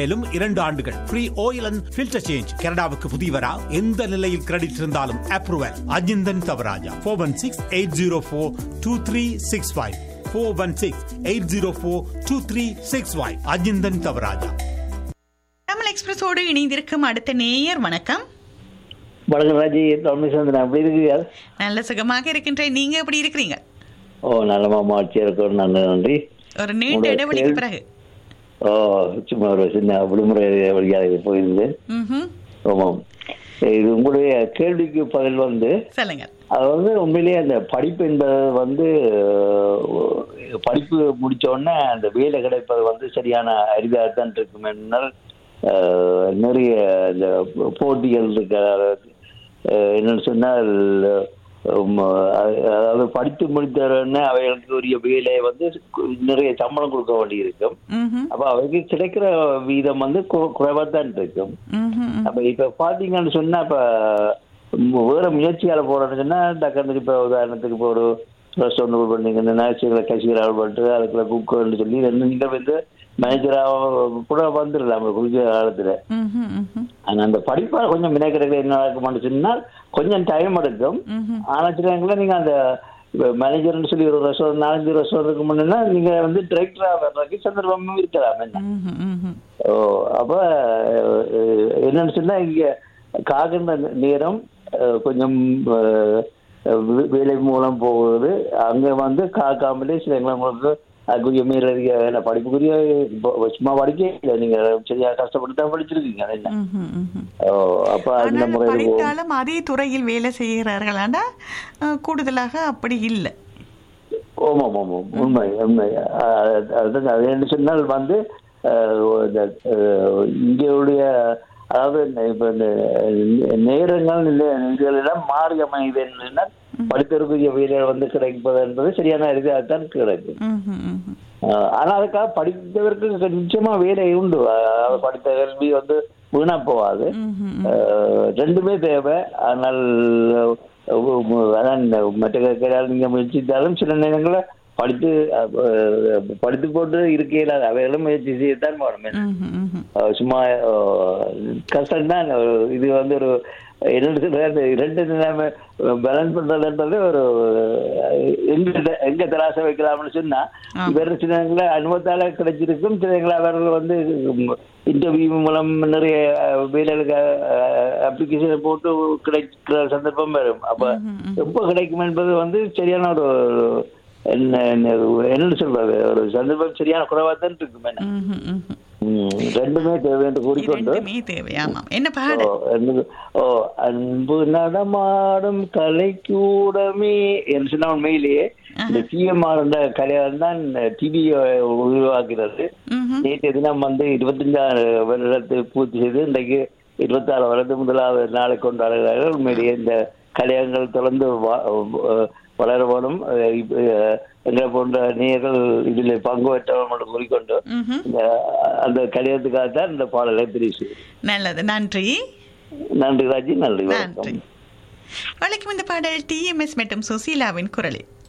மேலும் இரண்டு ஆண்டுகள் free oil and filter change கனடாவுக்கு புதியவரா எந்த நிலையில் கிரெடிட் இருந்தாலும் approval Ajinthan Thavarajah four one six eight zero four two three six five four one six eight zero four two three six five Ajinthan Thavarajah Tamil எக்ஸ்பிரஸோடு இணைந்திருக்கும் அடுத்த நேயர் வணக்கம் வணக்கம் ராஜி ரமேஸ்வரன் எப்படி இருக்கீங்க நல்ல சுகமாக இருக்கின்றேன் நீங்க எப்படி இருக்கிறீங்க ஓ நல்லமா மாட்சியா இருக்கணும் நல்ல நன்றி ஒரு நீண்ட உங்களுடைய இடைவெளிக்கு கேள்வி- பிறகு ஓ சும்மா ஒரு சின்ன விடுமுறை வழியாக போயிருந்தேன் ம்ஹும். ஆமாம் இது உங்களுடைய கேள்விக்கு பதில் வந்து சொல்லுங்க அது வந்து உண்மையிலேயே அந்த படிப்பு என்பது வந்து அஹ், படிப்பு முடிச்ச உடனே அந்த வேலை கிடைப்பது வந்து சரியான அரிதாக தான் இருக்கும் என்னால் அஹ், நிறைய இந்த போட்டிகள் இருக்க அஹ், என்னன்னு சொன்னால் உம், அஹ், அதாவது படித்து முடித்த உடனே அவைகளுக்கு உரிய வேலையை வந்து நிறைய சம்பளம் கொடுக்க வேண்டி இருக்கும் ம்ஹும். அப்ப அவைக்கு கிடைக்கிற வீதம் வந்து குறைவா தான் இருக்கும் ம்ஹும். அப்ப இப்ப பாத்தீங்கன்னு சொன்னா இப்ப ம், வேற முயற்சியால போறோம்னு சொன்னா டக்குனு இப்ப உதாரணத்துக்கு இப்போ ஒரு ரெஸ்டாரண்ட் பண்ணீங்கன்னா நேச்சுரல் கசிகராக பண்ணிட்டு அதுக்குள்ள குக்குன்னு சொல்லி ரெண்டு நீங்க வந்து மேனேஜராக கூட வந்துடலாம் குறிச்ச காலத்துல ம்ஹும். ம்ஹும். ஆனா அந்த படிப்பால கொஞ்சம் மினக்கிடக்க என்ன நடக்கும்னு சொன்னால் கொஞ்சம் டைம் எடுக்கும் ம்ஹும். ஆனா சில நேரங்களில் நீங்க அந்த மேனேஜர்னு சொல்லி ஒரு ரெஸ்டாரண்ட் நாலஞ்சு ரெஸ்டாரண்ட் இருக்கு முன்னா நீங்க வந்து டிரெக்டரா வர்றதுக்கு சந்தர்ப்பமும் இருக்கலாம் என்ன ம்ஹும். ம்ஹும். ஓ அப்ப அஹ், என்னன்னு சொன்னா இங்க காகின்ற நேரம் அஹ், கொஞ்சம் அஹ், வே- வேலை மூலம் போகுது அங்க வந்து காக்காமலே சில உங்களுக்கு அதுக்குரிய மீறறிய என்ன படிப்புக்குரிய இப்போ சும்மா படிக்க இல்லை நீங்க சரியா கஷ்டப்பட்டு தான் படிச்சிருக்கீங்க அது என்ன ம்ஹும். ம்ஹும். ஓ அப்ப அந்த ஆனால் முறையில் போ- படித்தாலும் அதே துறையில் வேலை செய்கிறார்களாண்டா அஹ், கூடுதலாக அப்படி இல்லை ஆமாம் ஆமாம் உண்மை உண்மை அஹ், அதுதான் அது என்ன சொன்னால் வந்து அஹ், இந்த, அஹ், இங்கேயுடைய அதாவது இந்த இப்ப இந்த நேரங்கள் நிலை- இதுகளெல்லாம் மாறி அமையுது என்னன்னா படித்தவருக்குரிய வேலை வந்து கிடைப்பது என்பது சரியான இதாக கிடைக்கும் ம்ஹும். ம்ஹும். அஹ், ஆனா அதுக்காக படித்தவருக்கு நிச்சயமா வேலை உண்டு அஹ், படித்த கல்வி வந்து வீணா போகாது ம்ஹும். அஹ், ரெண்டுமே தேவை ஆனால் அஹ், அதான் இந்த மற்ற கையால் நீங்க முயற்சித்தாலும் சில நேரங்களில் படித்து அஹ், படித்து போட்டு இருக்கையில் அவைகளும் முயற்சி செய்யத்தான் போகணும் ம்ஹும். ம்ஹும். அஹ், சும்மா கஷ்டம் தான் இது வந்து ஒரு என்னோட சொல்றது, ரெண்டு நிலைமை பேலன்ஸ் பண்றதுன்றது ஒரு அஹ், எங்க எங்க தராசை வைக்கலாம்னு சொன்னா ஆமா. இவர் சில நேரங்களில் அனுபவத்தால கிடைச்சிருக்கும் சில நேரங்களில் அவர்கள் வந்து இன்டர்வியூ மூலம் நிறைய அஹ், வேலைகளுக்கு அப்ளிகேஷன் போட்டு கிடைக்கிற சந்தர்ப்பம் வரும் அப்ப எப்போ கிடைக்கும் என்பது வந்து சரியான ஒரு என்ன என்ன- என்ன சொல்றது ஒரு சந்தர்ப்பம் சரியான குறைவா தான் இருக்கும் என்ன ம்ஹும். ம்ஹும். ம், ரெண்டுமே தேவை என்று கூறிக்கொண்டு இரண்டுமே தேவை ஆமாம் என்ன பாடு ஓ, என்னது? ஓ அன்பு நடமாடும் கலைக்கூடமே என்று சொன்ன உண்மையிலேயே இந்த சிஎம்ஆர் என்ற கலையாளர் தான் டிவி உருவாக்குறது ம்ஹும். நேற்றைய தினம் வந்து இருபத்தஞ்சாறு வருடத்தை பூர்த்தி செய்து இன்றைக்கு இருபத்தாறு வருடம் முதலாவது நாளை கொண்டாடுகிறார்கள் உண்மையிலேயே இந்த கலையங்கள் தொடர்ந்து வா- அஹ் வளர வேணும் அஹ் இப்ப, அஹ், எங்களை போன்ற நேயர்கள் இதில் பங்கு பெற்றவர்கள் என்று கூறிக்கொண்டு ம்ஹும். இந்த அந்த கல்யாணத்துக்காக தான் இந்த பாடலை தெரிவிச்சு நல்லது நன்றி நன்றி ராஜி நன்றி நன்றி வணக்கம் வழக்கம் இந்த பாடல் டிஎம்எஸ் மற்றும் சுசீலாவின் குரலில்